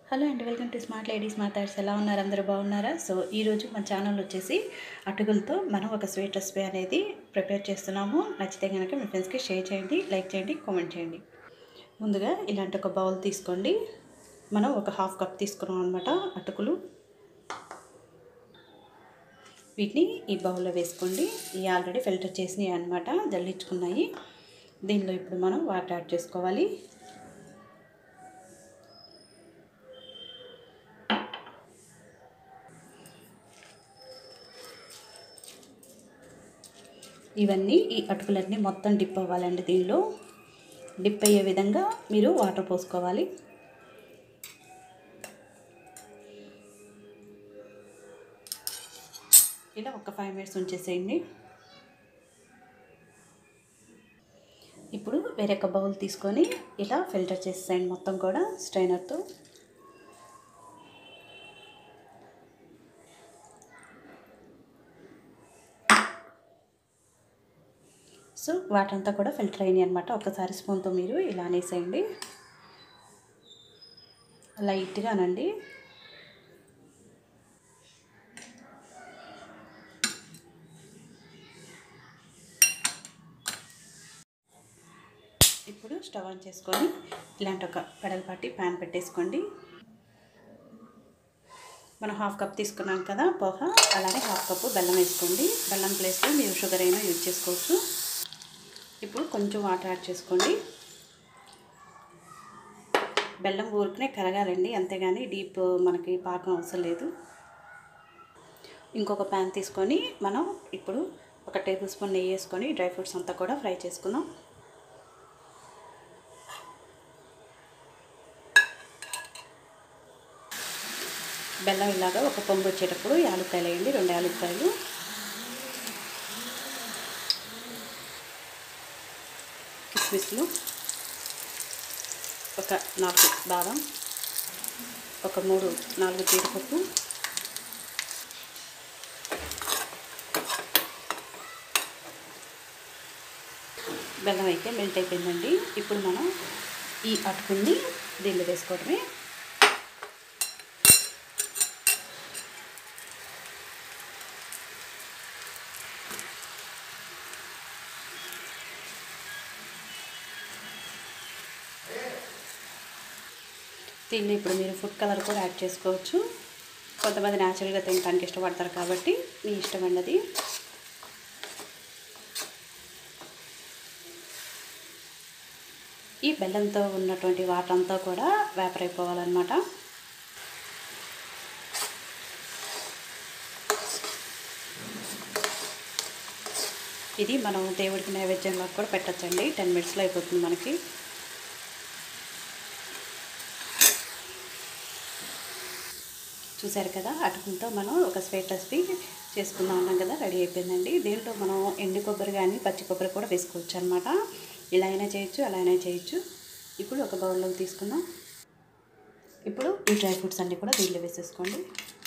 hello and welcome to smart ladies మాట్లాడ్స్ ఎలా ఉన్నారు అందరూ బాగున్నారా సో ఈరోజు మన ఛానల్ వచ్చేసి అటుకులతో మనం ఒక స్వీట్ రెసిపీ అనేది ప్రిపేర్ చేస్తున్నాము నచ్చితే కనుక మీ ఫ్రెండ్స్కి షేర్ చేయండి లైక్ చేయండి కామెంట్ చేయండి ముందుగా ఇలాంటి ఒక బౌల్ తీసుకోండి మనం ఒక హాఫ్ కప్ తీసుకున్నాం అనమాట అటుకులు వీటిని ఈ బౌల్లో వేసుకోండి ఇవి ఆల్రెడీ ఫిల్టర్ చేసినాయి అనమాట జల్లించుకున్నాయి దీనిలో ఇప్పుడు మనం వాటర్ యాడ్ చేసుకోవాలి ఇవన్నీ ఈ అటుకులన్నీ మొత్తం డిప్ అవ్వాలండి దీనిలో డిప్ అయ్యే విధంగా మీరు వాటర్ పోసుకోవాలి ఇలా ఒక ఫైవ్ మినిట్స్ ఉంచేసేయండి ఇప్పుడు వేరొక బౌల్ తీసుకొని ఇలా ఫిల్టర్ చేసేయండి మొత్తం కూడా స్ట్రైనర్తో సో వాటర్ అంతా కూడా ఫిల్టర్ అయినాయి అనమాట ఒకసారి స్పూన్తో మీరు ఇలా అనేసేయండి లైట్గా అనండి ఇప్పుడు స్టవ్ ఆన్ చేసుకొని ఇలాంటి ఒక పెడల్పాటి ప్యాన్ పెట్టేసుకోండి మనం హాఫ్ కప్ తీసుకున్నాం కదా పోహ అలానే హాఫ్ కప్పు బెల్లం వేసుకోండి బెల్లం ప్లేస్లో మీరు షుగర్ అయినా యూజ్ చేసుకోవచ్చు ఇప్పుడు కొంచెం వాటర్ యాడ్ చేసుకోండి బెల్లం ఊరికనే కరగాలండి అంతేగాని డీప్ మనకి పాకం అవసరం లేదు ఇంకొక ప్యాన్ తీసుకొని మనం ఇప్పుడు ఒక టేబుల్ స్పూన్ నెయ్యి వేసుకొని డ్రై ఫ్రూట్స్ అంతా కూడా ఫ్రై చేసుకుందాం బెల్లం ఇలాగా ఒక పొంగు వచ్చేటప్పుడు యాలక్కాయలు వేయండి రెండు యాలక్కాయలు కిస్మిస్లు ఒక నాలుగు బాదం ఒక మూడు నాలుగు జీడిపప్పు బెల్లం అయితే మెల్ట్ అయిపోయిందండి ఇప్పుడు మనం ఈ అటుకుని దీనిలో వేసుకోవడమే దీన్ని ఇప్పుడు మీరు ఫుడ్ కలర్ కూడా యాడ్ చేసుకోవచ్చు కొంతమంది న్యాచురల్గా తినడానికి ఇష్టపడతారు కాబట్టి మీ ఇష్టం అన్నది ఈ బెల్లంతో ఉన్నటువంటి వాటర్ అంతా కూడా వేపర్ అయిపోవాలన్నమాట ఇది మనం దేవుడికి నైవేద్యంగా కూడా పెట్టచ్చండి టెన్ మినిట్స్లో అయిపోతుంది మనకి చూసారు కదా అటుకులతో మనం ఒక స్వీట్ రెసిపీ చేసుకుందాం అన్నాం కదా రెడీ అయిపోయిందండి దీంట్లో మనం ఎండు కొబ్బరి కానీ పచ్చి కొబ్బరి కూడా వేసుకోవచ్చు అనమాట ఇలా అయినా చేయొచ్చు అలా అయినా చేయొచ్చు ఇప్పుడు ఒక బౌల్లోకి తీసుకుందాం ఇప్పుడు ఈ డ్రై ఫ్రూట్స్ అన్నీ కూడా దీంట్లో వేసేసుకోండి